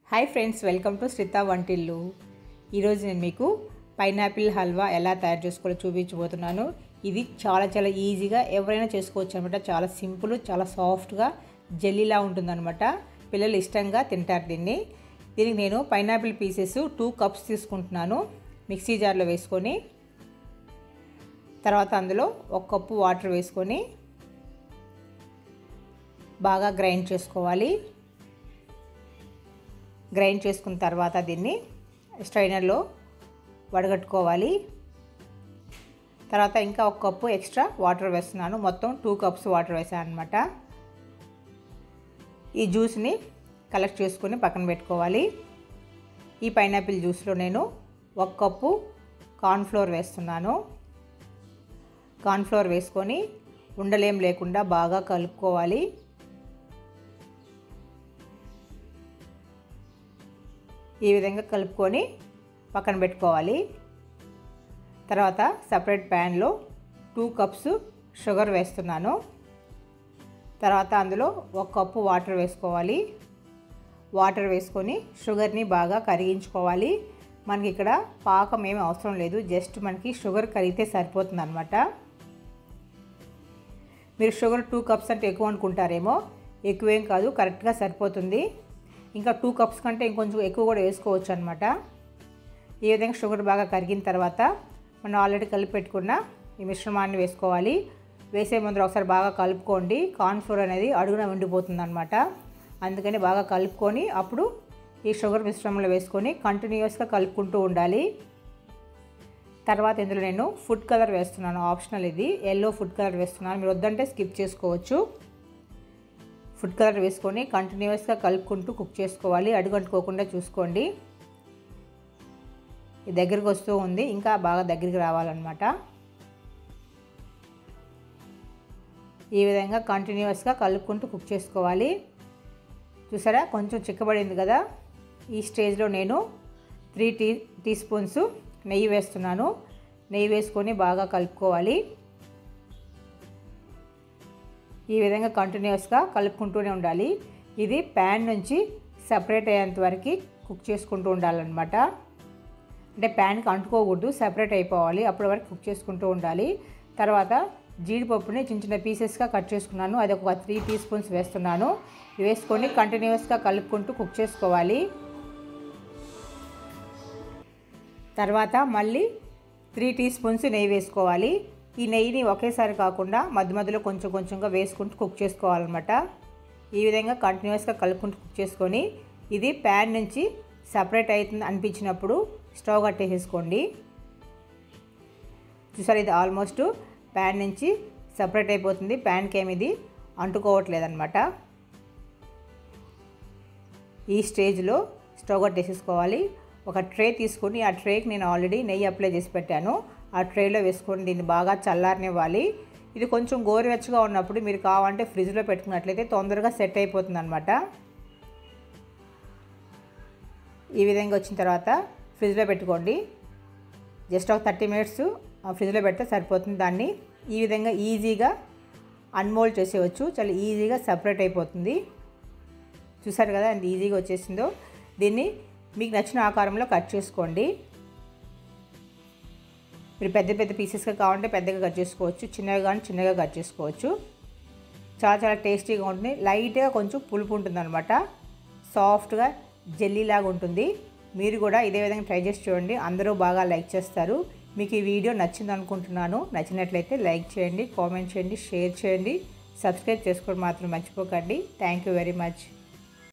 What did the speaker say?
hi friends welcome to Shritha Vantillu ఈరోజు నేను మీకు పైనాపిల్ హల్వా ఎలా తయారు చేసుకోవాలో చూపించబోతున్నాను ఇది చాలా చాలా ఈజీగా ఎవరైనా చేసుకోవచ్చు అనమాట చాలా సింపుల్ చాలా సాఫ్ట్గా జెల్లీలా ఉంటుందన్నమాట పిల్లలు ఇష్టంగా తింటారు దీన్ని దీనికి నేను పైనాపిల్ పీసెస్ టూ కప్స్ తీసుకుంటున్నాను మిక్సీ జార్లో వేసుకొని తర్వాత అందులో ఒక కప్పు వాటర్ వేసుకొని బాగా గ్రైండ్ చేసుకోవాలి గ్రైండ్ చేసుకున్న తర్వాత దీన్ని స్ట్రైనర్లో వడగట్టుకోవాలి తర్వాత ఇంకా ఒక కప్పు ఎక్స్ట్రా వాటర్ వేస్తున్నాను మొత్తం టూ కప్స్ వాటర్ వేసాను అనమాట ఈ జ్యూస్ని కలెక్ట్ చేసుకొని పక్కన పెట్టుకోవాలి ఈ పైనాపిల్ జ్యూస్లో నేను ఒక కప్పు కార్న్ఫ్లోర్ వేస్తున్నాను కార్న్ఫ్లోర్ వేసుకొని ఉండలేం లేకుండా బాగా కలుపుకోవాలి ఈ విధంగా కలుపుకొని పక్కన పెట్టుకోవాలి తర్వాత సపరేట్ ప్యాన్లో టూ కప్స్ షుగర్ వేస్తున్నాను తర్వాత అందులో ఒక కప్పు వాటర్ వేసుకోవాలి వాటర్ వేసుకొని షుగర్ని బాగా కరిగించుకోవాలి మనకి ఇక్కడ పాకం ఏమి అవసరం లేదు జస్ట్ మనకి షుగర్ కరిగితే సరిపోతుంది అనమాట మీరు షుగర్ టూ కప్స్ అంటే ఎక్కువ అనుకుంటారేమో ఎక్కువేం కాదు కరెక్ట్గా సరిపోతుంది ఇంకా టూ కప్స్ కంటే ఇంకొంచెం ఎక్కువ కూడా వేసుకోవచ్చు అనమాట ఈ విధంగా షుగర్ బాగా కరిగిన తర్వాత మనం ఆల్రెడీ కలిపి పెట్టుకున్న ఈ మిశ్రమాన్ని వేసుకోవాలి వేసే ముందు ఒకసారి బాగా కలుపుకోండి కార్న్ఫ్లోర్ అనేది అడుగున ఉండిపోతుంది అనమాట అందుకని బాగా కలుపుకొని అప్పుడు ఈ షుగర్ మిశ్రమంలో వేసుకొని కంటిన్యూస్గా కలుపుకుంటూ ఉండాలి తర్వాత ఇందులో నేను ఫుడ్ కలర్ వేస్తున్నాను ఆప్షనల్ ఇది ఎల్లో ఫుడ్ కలర్ వేస్తున్నాను మీరు వద్దంటే స్కిప్ చేసుకోవచ్చు ఫుడ్ కలర్ వేసుకొని కంటిన్యూస్గా కలుపుకుంటూ కుక్ చేసుకోవాలి అడుగంటుకోకుండా చూసుకోండి ఇది దగ్గరికి వస్తూ ఉంది ఇంకా బాగా దగ్గరికి రావాలన్నమాట ఈ విధంగా కంటిన్యూస్గా కలుపుకుంటూ కుక్ చేసుకోవాలి చూసారా కొంచెం చిక్కబడింది కదా ఈ స్టేజ్లో నేను త్రీ టీ టీ స్పూన్స్ నెయ్యి వేస్తున్నాను నెయ్యి వేసుకొని బాగా కలుపుకోవాలి ఈ విధంగా కంటిన్యూస్గా కలుపుకుంటూనే ఉండాలి ఇది ప్యాన్ నుంచి సపరేట్ అయ్యేంత వరకు కుక్ చేసుకుంటూ ఉండాలన్నమాట అంటే ప్యాన్కి అంటుకోకూడదు సపరేట్ అయిపోవాలి అప్పటి వరకు కుక్ చేసుకుంటూ ఉండాలి తర్వాత జీడిపప్పుని చిన్న చిన్న పీసెస్గా కట్ చేసుకున్నాను అది ఒక త్రీ టీ స్పూన్స్ వేస్తున్నాను వేసుకొని కంటిన్యూస్గా కలుపుకుంటూ కుక్ చేసుకోవాలి తర్వాత మళ్ళీ త్రీ టీ స్పూన్స్ నెయ్యి వేసుకోవాలి ఈ నెయ్యిని ఒకేసారి కాకుండా మధ్య మధ్యలో కొంచెం కొంచెంగా వేసుకుంటూ కుక్ చేసుకోవాలన్నమాట ఈ విధంగా కంటిన్యూస్గా కలుపుకుంటూ కుక్ చేసుకొని ఇది ప్యాన్ నుంచి సపరేట్ అవుతుంది అనిపించినప్పుడు స్టవ్ కట్టేసేసుకోండి చూసారు ఇది ఆల్మోస్ట్ ప్యాన్ నుంచి సపరేట్ అయిపోతుంది ప్యాన్కి ఏమి ఇది అంటుకోవట్లేదు అనమాట ఈ స్టేజ్లో స్టవ్ కట్టేసేసుకోవాలి ఒక ట్రే తీసుకొని ఆ ట్రేకి నేను ఆల్రెడీ నెయ్యి అప్లై చేసి పెట్టాను ఆ ట్రేలో వేసుకొని దీన్ని బాగా చల్లారనివ్వాలి ఇది కొంచెం గోరువెచ్చగా ఉన్నప్పుడు మీరు కావాలంటే ఫ్రిడ్జ్లో పెట్టుకున్నట్లయితే తొందరగా సెట్ అయిపోతుంది అనమాట ఈ విధంగా వచ్చిన తర్వాత ఫ్రిడ్జ్లో పెట్టుకోండి జస్ట్ ఒక థర్టీ మినిట్స్ ఫ్రిడ్జ్లో పెడితే సరిపోతుంది దాన్ని ఈ విధంగా ఈజీగా అన్మోల్డ్ చేసేయచ్చు చాలా ఈజీగా సపరేట్ అయిపోతుంది చూసారు కదా ఎంత ఈజీగా వచ్చేసిందో దీన్ని మీకు నచ్చిన ఆకారంలో కట్ చేసుకోండి మీరు పెద్ద పెద్ద పీసెస్గా కావాలంటే పెద్దగా కట్ చేసుకోవచ్చు చిన్నగా కానీ చిన్నగా కట్ చేసుకోవచ్చు చాలా చాలా టేస్టీగా ఉంటుంది లైట్గా కొంచెం పులుపు ఉంటుంది అనమాట సాఫ్ట్గా జెల్లీ లాగా ఉంటుంది మీరు కూడా ఇదే విధంగా ట్రై చేసి చూడండి అందరూ బాగా లైక్ చేస్తారు మీకు ఈ వీడియో నచ్చింది అనుకుంటున్నాను నచ్చినట్లయితే లైక్ చేయండి కామెంట్ చేయండి షేర్ చేయండి సబ్స్క్రైబ్ చేసుకోవడం మాత్రం మర్చిపోకండి థ్యాంక్ యూ వెరీ మచ్